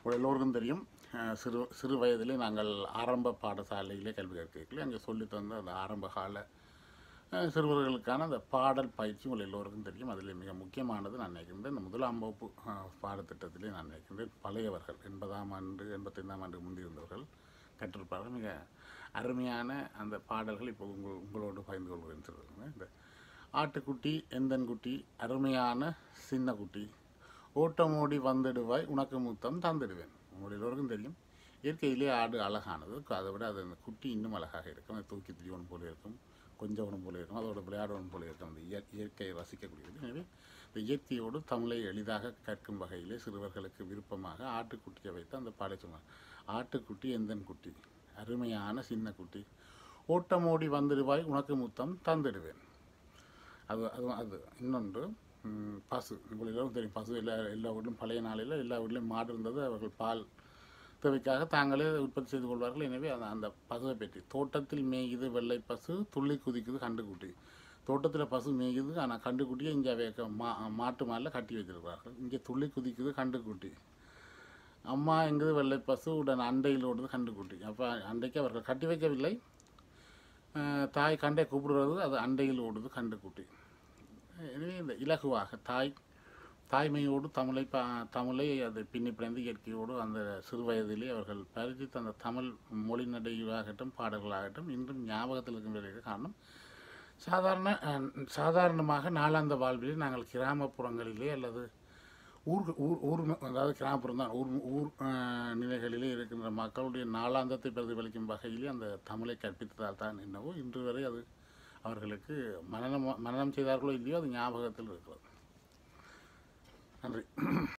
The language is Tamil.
உங்கள் எல்லோருக்கும் தெரியும் அஹ், சிறு சிறு வயதிலே நாங்கள் ஆரம்ப பாடசாலையிலே கல்வி கற்கல அங்கே சொல்லித் தந்த அந்த ஆரம்ப கால அஹ், சிறுவர்களுக்கான அந்த பாடல் பயிற்சி உங்கள் எல்லோருக்கும் தெரியும் அதில் மிக முக்கியமானது நான் நினைக்கின்றேன் இந்த முதலாம் வகுப்பு அஹ், பாடத்திட்டத்திலே நான் நினைக்கின்றேன் பழையவர்கள் எண்பதாம் ஆண்டு எண்பத்தைந்தாம் ஆண்டு முந்தியிருந்தவர்கள் கற்றிருப்பார்கள் மிக அருமையான அந்த பாடல்கள் இப்போ உங்கள் உங்களோடு பகிர்ந்து கொள்கிறேன் சிறுவர்களே. இந்த ஆட்டுக்குட்டி எந்தன்குட்டி அருமையான சின்ன குட்டி ஓட்டமோடி வந்துடுவாய் உனக்கு முத்தம் தந்துடுவேன் உங்கள் எல்லோருக்கும் தெரியும் இயற்கையிலே ஆடு அழகானது அதை விட அது அந்த குட்டி இன்னும் அழகாக இருக்கும் அது தூக்கி திரிவன் போல இருக்கும் கொஞ்சவனும் போல இருக்கும் அதோட விளையாடுவன் போல இருக்கும் அந்த இயற் இயற்கையை ரசிக்கக்கூடியது எனவே இந்த இயற்கையோடு தமிழை எளிதாக கற்கும் வகையிலே சிறுவர்களுக்கு விருப்பமாக ஆட்டுக்குட்டியை வைத்து அந்த பாட சொன்னார் ஆட்டுக்குட்டி எந்தன் குட்டி அருமையான சின்ன குட்டி ஓட்டமோடி வந்துடுவாய் உனக்கு முத்தம் தந்துடுவேன் அது அது அது இன்னொன்று ம், பசு உங்களுக்கு எல்லோரும் தெரியும் பசு எல்லா எல்லா வீட்லையும் பழைய நாளில் எல்லா வீட்லையும் மாடு இருந்தது அவர்கள் பால் தேவைக்காக தாங்களே உற்பத்தி செய்து கொள்வார்கள் எனவே அந்த அந்த பசுவை பற்றி தோட்டத்தில் மேய்குது வெள்ளை பசு துள்ளி குதிக்குது கண்டுக்குட்டி தோட்டத்தில் பசு மேய்குது ஆனால் கண்டுக்குட்டியை இங்கே வைக்க மா மாட்டு மாலில் கட்டி வைத்திருக்கிறார்கள் இங்கே துள்ளி குதிக்குது கண்டுக்குட்டி அம்மா எங்குது வெள்ளை பசு உடன் அண்டையில் ஓடுது கண்டுக்குட்டி அப்போ அண்டைக்கு அவர்கள் கட்டி வைக்கவில்லை அஹ், தாய் கண்டை கூப்பிடுறது அது அண்டையில் ஓடுது கண்டுக்குட்டி எனவே இந்த இலகுவாக தாய் தாய்மையோடு தமிழை பா தமிழை அது பின்னி பிணைந்து இயற்கையோடு அந்த சிறு வயதிலே அவர்கள் பரிசித்த அந்த தமிழ் மொழி நடையாகட்டும் பாடல்களாகட்டும் இன்றும் ஞாபகத்தில் இருக்கின்றதற்கு காரணம் சாதாரண அஹ், சாதாரணமாக நாளாந்த வாழ்விலே நாங்கள் கிராமப்புறங்களிலே அல்லது ஊர் ஊர் ஊர் அதாவது கிராமப்புறம் தான் ஊர் ஊர் அஹ், நிலைகளிலே இருக்கின்ற மக்களுடைய நாளாந்தத்தை பிரதிபலிக்கும் வகையிலே அந்த தமிழை கற்பித்ததால் தான் என்னவோ இன்று வரை அது அவர்களுக்கு மனநம் மனநம் செய்தார்களோ இல்லையோ அது ஞாபகத்தில் இருக்கிறது நன்றி